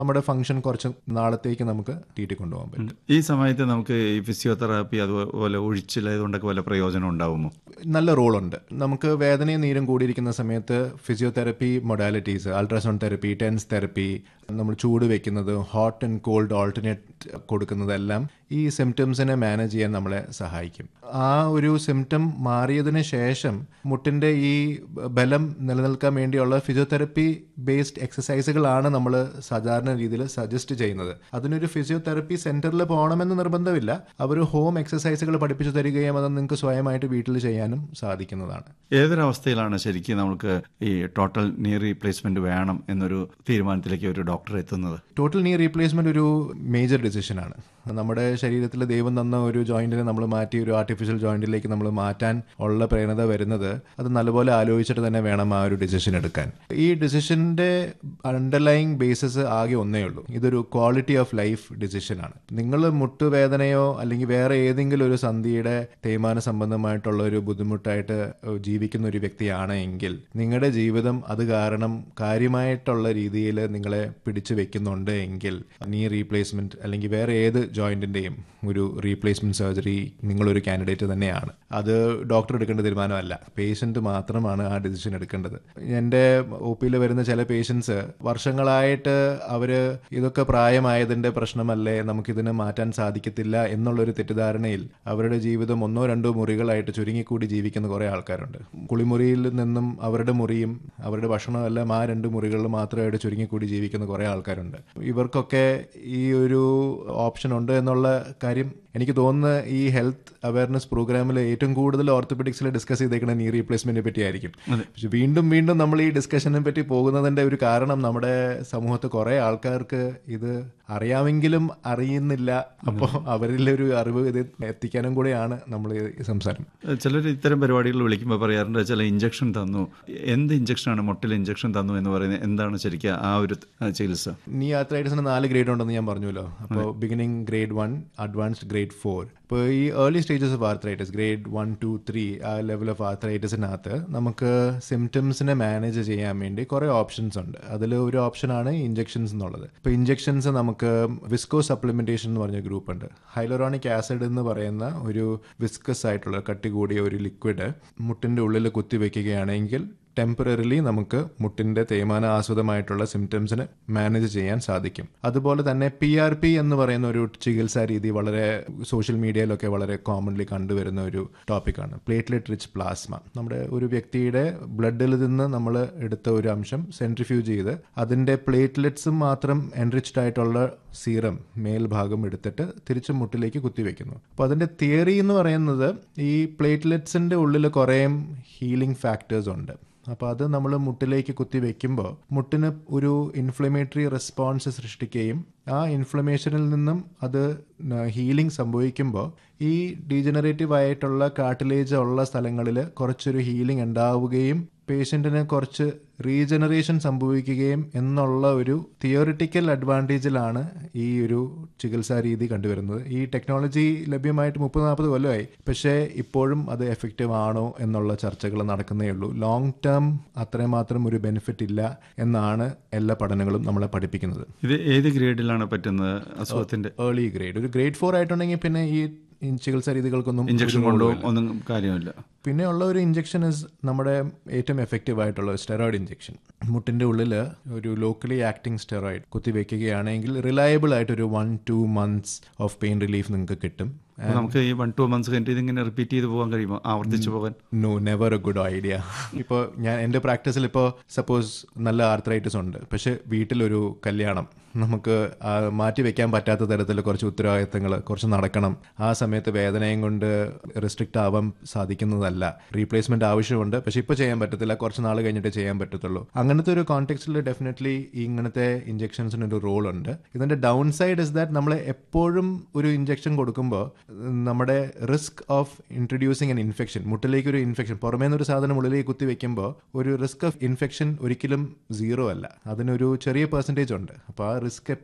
നമ്മുടെ ഫംഗ്ഷൻ കുറച്ച് നാളത്തേക്ക് നമുക്ക് തീറ്റി കൊണ്ടുപോകാൻ പറ്റും ഈ സമയത്ത് നമുക്ക് ഈ ഫിസിയോതെറാപ്പി അതുപോലെ ഒഴിച്ചിൽ ഇതുകൊണ്ടൊക്കെ വല്ല പ്രയോജനം ഉണ്ടാവുമോ നല്ല റോളുണ്ട് നമുക്ക് വേദനയും നീരും കൂടിയിരിക്കുന്ന സമയത്ത് physiotherapy modalities ultrasound therapy TENS therapy നമ്മൾ ചൂട് വെക്കുന്നത് ഹോട്ട് ആൻഡ് കോൾഡ് ഓൾട്ടർനേറ്റ് കൊടുക്കുന്നതെല്ലാം ഈ സിംറ്റംസിനെ മാനേജ് ചെയ്യാൻ നമ്മളെ സഹായിക്കും ആ ഒരു സിംറ്റം മാറിയതിന് ശേഷം മുട്ടിൻ്റെ ഈ ബലം നിലനിൽക്കാൻ വേണ്ടിയുള്ള ഫിസിയോതെറപ്പി ബേസ്ഡ് എക്സസൈസുകളാണ് നമ്മൾ സാധാരണ രീതിയിൽ സജസ്റ്റ് ചെയ്യുന്നത് അതിനൊരു ഫിസിയോതെറപ്പി സെന്ററിൽ പോകണമെന്ന് നിർബന്ധമില്ല അവർ ഹോം എക്സസൈസുകൾ പഠിപ്പിച്ചു തരികയും അത് നിങ്ങൾക്ക് സ്വയമായിട്ട് വീട്ടിൽ ചെയ്യാനും സാധിക്കുന്നതാണ് ഏതൊരവസ്ഥയിലാണ് ശരിക്കും നമുക്ക് ഈ ടോട്ടൽ നീ റീപ്ലേസ്മെന്റ് വേണം എന്നൊരു തീരുമാനത്തിലേക്ക് ഒരു ഡോക്ടർ എത്തുന്നത് ടോട്ടൽ നീ റീപ്ലേസ്മെന്റ് ഒരു മേജർ ഡിസിഷനാണ് നമ്മുടെ ശരീരത്തിൽ ദൈവം തന്ന ഒരു ജോയിന്റിനെ നമ്മൾ മാറ്റി ഒരു ആർട്ടിഫിഷ്യൽ ജോയിന്റിലേക്ക് നമ്മൾ മാറ്റാൻ ഉള്ള പ്രേരണത വരുന്നത് അത് നല്ലപോലെ ആലോചിച്ചിട്ട് തന്നെ വേണം ആ ഒരു ഡിസിഷൻ എടുക്കാൻ ഈ ഡിസിഷന്റെ അണ്ടർലൈങ് ബേസിസ് ആകെ ഒന്നേ ഉള്ളൂ ഇതൊരു ക്വാളിറ്റി ഓഫ് ലൈഫ് ഡിസിഷനാണ് നിങ്ങൾ മുട്ടുവേദനയോ അല്ലെങ്കിൽ വേറെ ഏതെങ്കിലും ഒരു സന്ധിയുടെ തേയ്മാന സംബന്ധമായിട്ടുള്ള ഒരു ബുദ്ധിമുട്ടായിട്ട് ജീവിക്കുന്ന ഒരു വ്യക്തിയാണ് എങ്കിൽ നിങ്ങളുടെ ജീവിതം അത് കാരണം കാര്യമായിട്ടുള്ള രീതിയിൽ നിങ്ങളെ പിടിച്ചു വെക്കുന്നുണ്ട് എങ്കിൽ നീ റീപ്ലേസ്മെന്റ് അല്ലെങ്കിൽ വേറെ ഏത് ജോയിന്റിന്റെയും ഒരു റീപ്ലേസ്മെന്റ് സർജറി നിങ്ങളൊരു കാൻഡിഡേറ്റ് തന്നെയാണ് അത് ഡോക്ടർ എടുക്കേണ്ട തീരുമാനമല്ല പേഷ്യന്റ് മാത്രമാണ് ആ ഡിസിഷൻ എടുക്കേണ്ടത് എൻ്റെ ഒ പിയിൽ വരുന്ന ചില പേഷ്യൻസ് വർഷങ്ങളായിട്ട് അവര് ഇതൊക്കെ പ്രായമായതിന്റെ പ്രശ്നമല്ലേ നമുക്കിതിനെ മാറ്റാൻ സാധിക്കത്തില്ല എന്നുള്ളൊരു തെറ്റിദ്ധാരണയിൽ അവരുടെ ജീവിതം ഒന്നോ രണ്ടോ മുറികളായിട്ട് ചുരുങ്ങിക്കൂടി ജീവിക്കുന്ന കുറേ ആൾക്കാരുണ്ട് കുളിമുറിയിൽ നിന്നും അവരുടെ മുറിയും അവരുടെ ഭക്ഷണവും എല്ലാം ആ രണ്ട് മുറികളിൽ മാത്രമായിട്ട് ചുരുങ്ങിക്കൂടി ജീവിക്കുന്ന കുറേ ആൾക്കാരുണ്ട് ഇവർക്കൊക്കെ ഈ ഒരു ഓപ്ഷൻ ഉണ്ട് എന്നുള്ള കാര്യം എനിക്ക് തോന്നുന്ന ഈ ഹെൽത്ത് അവയർനെസ് പ്രോഗ്രാമിൽ ഏറ്റവും കൂടുതൽ ഓർത്തോപെഡിക്സിൽ ഡിസ്കസ് ചെയ്തേക്കുന്ന നീ റീപ്ലേസ്മെന്റിനെ പറ്റി ആയിരിക്കും പക്ഷെ വീണ്ടും വീണ്ടും നമ്മൾ ഈ ഡിസ്കഷനെ പറ്റി പോകുന്നതിന്റെ ഒരു കാരണം നമ്മുടെ സമൂഹത്ത് കുറെ ആൾക്കാർക്ക് ഇത് അറിയാമെങ്കിലും അറിയുന്നില്ല അപ്പോൾ അവരിലൊരു അറിവ് ഇത് എത്തിക്കാനും കൂടെയാണ് നമ്മൾ ഈ സംസാരം ചിലർ ഇത്തരം പരിപാടികൾ വിളിക്കുമ്പോൾ പറയാറുണ്ട് ചില ഇഞ്ചക്ഷൻ തന്നു എന്ത് ഇഞ്ചക്ഷനാണ് മുട്ടിൽ ഇഞ്ചക്ഷൻ തന്നു എന്ന് പറയുന്നത് എന്താണ് ശരിക്കും ആ ഒരു ആ, ചികിത്സ നീ ആർത്രൈറ്റിസിന് നാല് ഗ്രേഡ് ഉണ്ടെന്ന് ഞാൻ പറഞ്ഞല്ലോ അപ്പോൾ beginning grade one advanced grade four ഇപ്പോൾ ഈ early stages of arthritis grade one two three ആ ലെവൽ ഓഫ് ആർത്രൈറ്റിസിനകത്ത് നമുക്ക് സിംറ്റംസിനെ മാനേജ് ചെയ്യാൻ വേണ്ടി കുറേ ഓപ്ഷൻസ് ഉണ്ട് അതിൽ ഒരു ഓപ്ഷനാണ് ഇഞ്ചെക്ഷൻസ് എന്നുള്ളത് ഇപ്പോൾ ഇഞ്ചെക്ഷൻസ് നമുക്ക് വിസ്കോ സപ്ലിമെന്റേഷൻ എന്ന് പറഞ്ഞ ഗ്രൂപ്പ് ഉണ്ട് ഹൈലോറോണിക് ആസിഡ് എന്ന് പറയുന്ന ഒരു വിസ്കസ് ആയിട്ടുള്ള കട്ടി കൂടിയ ഒരു ലിക്വിഡ് മുട്ടിൻ്റെ ഉള്ളിൽ കുത്തിവെക്കുകയാണെങ്കിൽ ടെമ്പററിലി നമുക്ക് മുട്ടിന്റെ തേയ്മാന ആസ്വദമായിട്ടുള്ള സിംറ്റംസിന് മാനേജ് ചെയ്യാൻ സാധിക്കും അതുപോലെ തന്നെ പി ആർ പി എന്ന് പറയുന്ന ഒരു ചികിത്സാ രീതി വളരെ സോഷ്യൽ മീഡിയയിലൊക്കെ വളരെ കോമൺലി കണ്ടുവരുന്ന ഒരു ടോപ്പിക്കാണ് പ്ലേറ്റ്ലെറ്റ് റിച്ച് പ്ലാസ്മ നമ്മുടെ ഒരു വ്യക്തിയുടെ ബ്ലഡിൽ നിന്ന് നമ്മൾ എടുത്ത ഒരു അംശം സെൻട്രിഫ്യൂജ് ചെയ്ത് അതിന്റെ പ്ലേറ്റ്ലെറ്റ്സും മാത്രം എൻറിച്ച്ഡ് ആയിട്ടുള്ള സീറം മേൽഭാഗം എടുത്തിട്ട് തിരിച്ച് മുട്ടിലേക്ക് കുത്തിവെക്കുന്നു അപ്പോൾ അതിന്റെ തിയറി എന്ന് പറയുന്നത് ഈ പ്ലേറ്റ്ലെറ്റ്സിന്റെ ഉള്ളിൽ കുറേ ഹീലിംഗ് ഫാക്ടേഴ്സ് ഉണ്ട് അപ്പോൾ അത് നമ്മൾ മുട്ടിലേക്ക് കുത്തി വെക്കുമ്പോൾ മുട്ടിന് ഒരു ഇൻഫ്ലമേറ്ററി റെസ്പോൺസ് സൃഷ്ടിക്കുകയും ആ ഇൻഫ്ലമേഷനിൽ നിന്നും അത് ഹീലിംഗ് സംഭവിക്കുമ്പോൾ ഈ ഡീജനറേറ്റീവ് ആയിട്ടുള്ള കാർട്ടിലേജ് ഉള്ള സ്ഥലങ്ങളിൽ കുറച്ചൊരു ഹീലിംഗ് ഉണ്ടാവുകയും പേഷ്യൻറ്റിന് കുറച്ച് റീജനറേഷൻ സംഭവിക്കുകയും എന്നുള്ള ഒരു തിയോറിറ്റിക്കൽ അഡ്വാൻറ്റേജിലാണ് ഈ ഒരു ചികിത്സാ രീതി കണ്ടുവരുന്നത് ഈ ടെക്നോളജി ലഭ്യമായിട്ട് മുപ്പത് നാൽപ്പത് കൊല്ലമായി പക്ഷേ ഇപ്പോഴും അത് എഫക്റ്റീവ് ആണോ എന്നുള്ള ചർച്ചകൾ നടക്കുന്നേ ഉള്ളൂ ലോങ് ടേം അത്രമാത്രം ഒരു ബെനിഫിറ്റ് ഇല്ല എന്നാണ് എല്ലാ പഠനങ്ങളും നമ്മളെ പഠിപ്പിക്കുന്നത് ഇത് ഏത് ഗ്രേഡിലാണ് പറ്റുന്നത് അസുഖത്തിന്റെ ഏർലി ഗ്രേഡ് ഒരു ഗ്രേഡ് ഫോർ ആയിട്ടുണ്ടെങ്കിൽ പിന്നെ ഈ ഈ ചികിത്സാ രീതികൾക്കൊന്നും ഇഞ്ചക്ഷൻ ഒരു കൊണ്ടോ ഗുണവുമില്ല. ഒന്നും കാര്യമില്ല പിന്നെ ഉള്ള ഒരു ഇഞ്ചക്ഷൻ ഇസ് നമ്മുടെ ഏറ്റവും എഫക്റ്റീവ് ആയിട്ടുള്ള സ്റ്റെറോയിഡ് ഇഞ്ചക്ഷൻ മുട്ടിന്റെ ഉള്ളിൽ ഒരു ലോക്കലി ആക്ടിങ് സ്റ്റെറോയിഡ് കുത്തിവെക്കുകയാണെങ്കിൽ റിലയബിൾ ആയിട്ട് ഒരു one two months of pain relief നിങ്ങൾക്ക് കിട്ടും അപ്പൊ നമുക്ക് ഈ വൺ ടു മന്ത്സ് കഴിഞ്ഞിട്ട് ഇതിങ്ങനെ റിപ്പീറ്റ് ചെയ്ത് പോകാൻ കഴിയുമോ ആവർത്തിച്ച് പോകാൻ no never a good idea ഇപ്പോൾ ഞാൻ എൻ്റെ പ്രാക്ടീസിൽ ഇപ്പോൾ സപ്പോസ് നല്ല ആർത്രൈറ്റിസ് ഉണ്ട് പക്ഷെ വീട്ടിലൊരു കല്യാണം നമുക്ക് ആ മാറ്റി വെക്കാൻ പറ്റാത്ത തരത്തിൽ കുറച്ച് ഉത്തരവാദിത്തങ്ങൾ കുറച്ച് നടക്കണം ആ സമയത്ത് വേദനയും കൊണ്ട് റെസ്ട്രിക്റ്റ് ആവാൻ സാധിക്കുന്നതല്ല റീപ്ലേസ്മെന്റ് ആവശ്യമുണ്ട് പക്ഷെ ഇപ്പോൾ ചെയ്യാൻ പറ്റത്തില്ല കുറച്ച് നാൾ കഴിഞ്ഞിട്ട് ചെയ്യാൻ പറ്റത്തുള്ളൂ അങ്ങനത്തെ ഒരു കോണ്ടെക്സ്റ്റിൽ ഡെഫിനറ്റ്ലി ഇങ്ങനത്തെ ഇഞ്ചെക്ഷൻസിന് ഒരു റോൾ ഉണ്ട് ഇതിന്റെ ഡൗൺ സൈഡ് ഇസ് ദാറ്റ് നമ്മൾ എപ്പോഴും ഒരു ഇഞ്ചെക്ഷൻ കൊടുക്കുമ്പോൾ നമ്മുടെ risk of introducing an infection മുട്ടിലേക്ക് ഒരു ഇൻഫെക്ഷൻ പുറമേ നിന്ന് ഒരു സാധനം ഉള്ളിലേക്ക് കുത്തി വെക്കുമ്പോൾ ഒരു റിസ്ക് ഓഫ് ഇൻഫെക്ഷൻ ഒരിക്കലും സീറോ അല്ല അതിനൊരു ചെറിയ പെർസെൻറ്റേജ് ഉണ്ട് അപ്പോൾ ആ റിസ്ക് എപ്പോഴും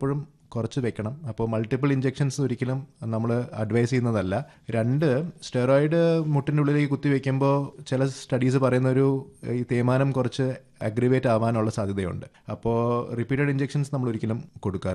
കുറച്ച് വെക്കണം അപ്പോൾ മൾട്ടിപ്പിൾ ഇഞ്ചെക്ഷൻസ് ഒരിക്കലും നമ്മൾ അഡ്വൈസ് ചെയ്യുന്നതല്ല രണ്ട് സ്റ്റെറോയിഡ് മുട്ടിൻ്റെ ഉള്ളിലേക്ക് കുത്തി വെക്കുമ്പോൾ ചില സ്റ്റഡീസ് പറയുന്ന ഒരു ഈ തേയ്മാനം കുറച്ച് അഗ്രിവേറ്റ് ആവാനുള്ള സാധ്യതയുണ്ട് അപ്പോൾ റിപ്പീറ്റഡ് ഇഞ്ചെക്ഷൻസ് നമ്മൾ ഒരിക്കലും കൊടുക്കാറില്ല